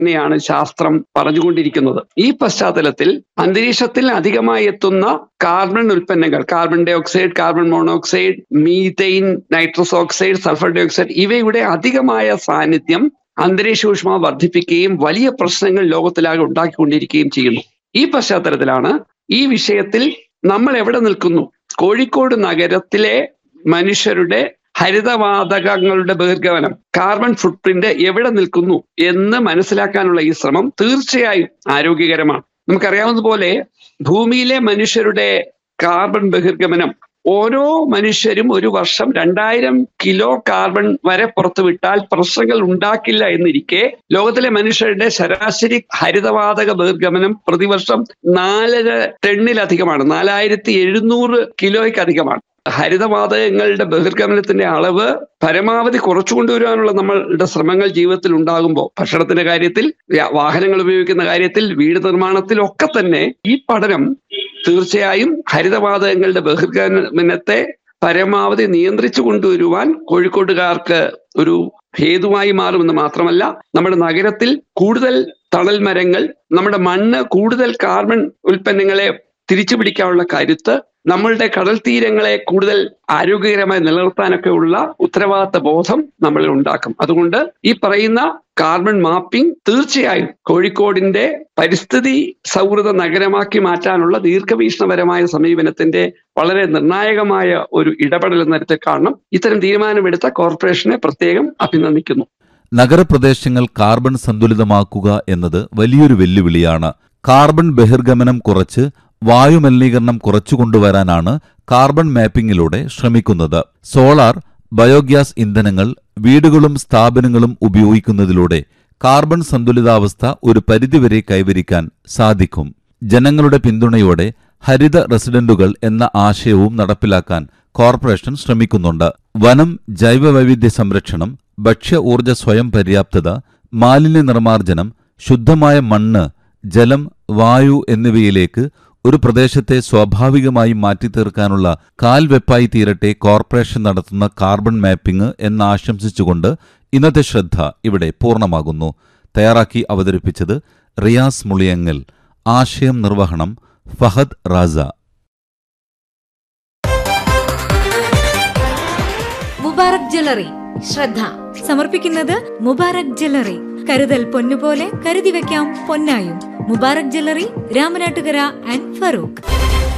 തന്നെയാണ് ശാസ്ത്രം പറഞ്ഞുകൊണ്ടിരിക്കുന്നത് ഈ പശ്ചാത്തലത്തിൽ അന്തരീക്ഷത്തിൽ അധികമായി എത്തുന്ന കാർബൺ ഉൽപ്പന്നങ്ങൾ carbon dioxide carbon monoxide methane nitrous oxide sulphur dioxide ഇവയുടെ അധികമായ സാന്നിധ്യം അന്തരീക്ഷ ഊഷ്മാവ് വർദ്ധിപ്പിക്കുകയും വലിയ പ്രശ്നങ്ങൾ ലോകത്തിലാകെ ഉണ്ടാക്കിക്കൊണ്ടിരിക്കുകയും ചെയ്യുന്നു ഈ പശ്ചാത്തലത്തിലാണ് ഈ വിഷയത്തിൽ നമ്മൾ എവിടെ നിൽക്കുന്നു കോഴിക്കോട് നഗരത്തിലെ മനുഷ്യരുടെ ഹരിതവാതകങ്ങളുടെ ബഹിർഗമനം കാർബൺ ഫുട് പ്രിന്റ് എവിടെ നിൽക്കുന്നു എന്ന് മനസ്സിലാക്കാനുള്ള ഈ ശ്രമം തീർച്ചയായും ആരോഗ്യകരമാണ് നമുക്കറിയാവുന്നതുപോലെ ഭൂമിയിലെ മനുഷ്യരുടെ കാർബൺ ബഹിർഗമനം ഓരോ മനുഷ്യരും ഒരു വർഷം രണ്ടായിരം കിലോ കാർബൺ വരെ പുറത്തുവിട്ടാൽ പ്രശ്നങ്ങൾ ഉണ്ടാക്കില്ല എന്നിരിക്കെ ലോകത്തിലെ മനുഷ്യരുടെ ശരാശരി ഹരിതവാതക ബഹിർഗമനം പ്രതിവർഷം നാലര ടണ്ണിലധികമാണ് നാലായിരത്തി എഴുന്നൂറ് കിലോയ്ക്ക് അധികമാണ് ഹരിതവാതകങ്ങളുടെ ബഹിർഗമനത്തിന്റെ അളവ് പരമാവധി കുറച്ചു കൊണ്ടുവരാനുള്ള നമ്മളുടെ ശ്രമങ്ങൾ ജീവിതത്തിൽ ഉണ്ടാകുമ്പോൾ ഭക്ഷണത്തിന്റെ കാര്യത്തിൽ വാഹനങ്ങൾ ഉപയോഗിക്കുന്ന കാര്യത്തിൽ വീട് നിർമ്മാണത്തിലൊക്കെ തന്നെ ഈ പഠനം തീർച്ചയായും ഹരിതവാതകങ്ങളുടെ ബഹിർഗമനത്തെ പരമാവധി നിയന്ത്രിച്ചു കൊണ്ടുവരുവാൻ കോഴിക്കോട്ടുകാർക്ക് ഒരു ഹേതുവായി മാറുമെന്ന് മാത്രമല്ല നമ്മുടെ നഗരത്തിൽ കൂടുതൽ തണൽ മരങ്ങൾ നമ്മുടെ മണ്ണ് കൂടുതൽ കാർബൺ ഉൽപ്പന്നങ്ങളെ തിരിച്ചു പിടിക്കാനുള്ള കരുത്ത് നമ്മളുടെ കടൽ തീരങ്ങളെ കൂടുതൽ ആരോഗ്യകരമായി നിലനിർത്താനൊക്കെ ഉള്ള ഉത്തരവാദിത്ത ബോധം നമ്മളിൽ ഉണ്ടാക്കും അതുകൊണ്ട് ഈ പറയുന്ന കാർബൺ മാപ്പിംഗ് തീർച്ചയായും കോഴിക്കോടിന്റെ പരിസ്ഥിതി സൗഹൃദ നഗരമാക്കി മാറ്റാനുള്ള ദീർഘവീക്ഷണപരമായ സമീപനത്തിന്റെ വളരെ നിർണായകമായ ഒരു ഇടപെടൽ എന്ന തരത്തിൽ കാണണം ഇത്തരം തീരുമാനമെടുത്ത കോർപ്പറേഷനെ പ്രത്യേകം അഭിനന്ദിക്കുന്നു നഗരപ്രദേശങ്ങൾ കാർബൺ സന്തുലിതമാക്കുക എന്നത് വലിയൊരു വെല്ലുവിളിയാണ് കാർബൺ ബഹിർഗമനം കുറച്ച് വായുമലിനീകരണം കുറച്ചുകൊണ്ടുവരാനാണ് കാർബൺ മാപ്പിംഗിലൂടെ ശ്രമിക്കുന്നത് സോളാർ ബയോഗ്യാസ് ഇന്ധനങ്ങൾ വീടുകളും സ്ഥാപനങ്ങളും ഉപയോഗിക്കുന്നതിലൂടെ കാർബൺ സന്തുലിതാവസ്ഥ ഒരു പരിധിവരെ കൈവരിക്കാൻ സാധിക്കും ജനങ്ങളുടെ പിന്തുണയോടെ ഹരിത റെസിഡന്റുകൾ എന്ന ആശയവും നടപ്പിലാക്കാൻ കോർപ്പറേഷൻ ശ്രമിക്കുന്നുണ്ട് വനം ജൈവവൈവിധ്യ സംരക്ഷണം ഭക്ഷ്യ ഊർജ സ്വയം പര്യാപ്തത മാലിന്യ നിർമ്മാർജ്ജനം ശുദ്ധമായ മണ്ണ് ജലം വായു എന്നിവയിലേക്ക് ഒരു പ്രദേശത്തെ സ്വാഭാവികമായി മാറ്റിത്തീർക്കാനുള്ള കാൽവെപ്പായി തീരട്ടെ കോർപ്പറേഷൻ നടത്തുന്ന കാർബൺ മാപ്പിംഗ് എന്ന് ആശംസിച്ചുകൊണ്ട് ഇന്നത്തെ ശ്രദ്ധ ഇവിടെ പൂർണ്ണമാകുന്നു തയ്യാറാക്കി അവതരിപ്പിച്ചത് റിയാസ് മുളിയങ്ങൽ ആശയം നിർവഹണം ഫഹദ് റാസ മുബാറക് ജ്വല്ലറി ശ്രദ്ധ സമർപ്പിക്കുന്നത് മുബാറക് ജ്വല്ലറി കരുതൽ പൊന്നുപോലെ കരുതി വെക്കാം പൊന്നായും മുബാറക് ജ്വല്ലറി രാമനാട്ടുകര ആൻഡ് ഫറൂഖ്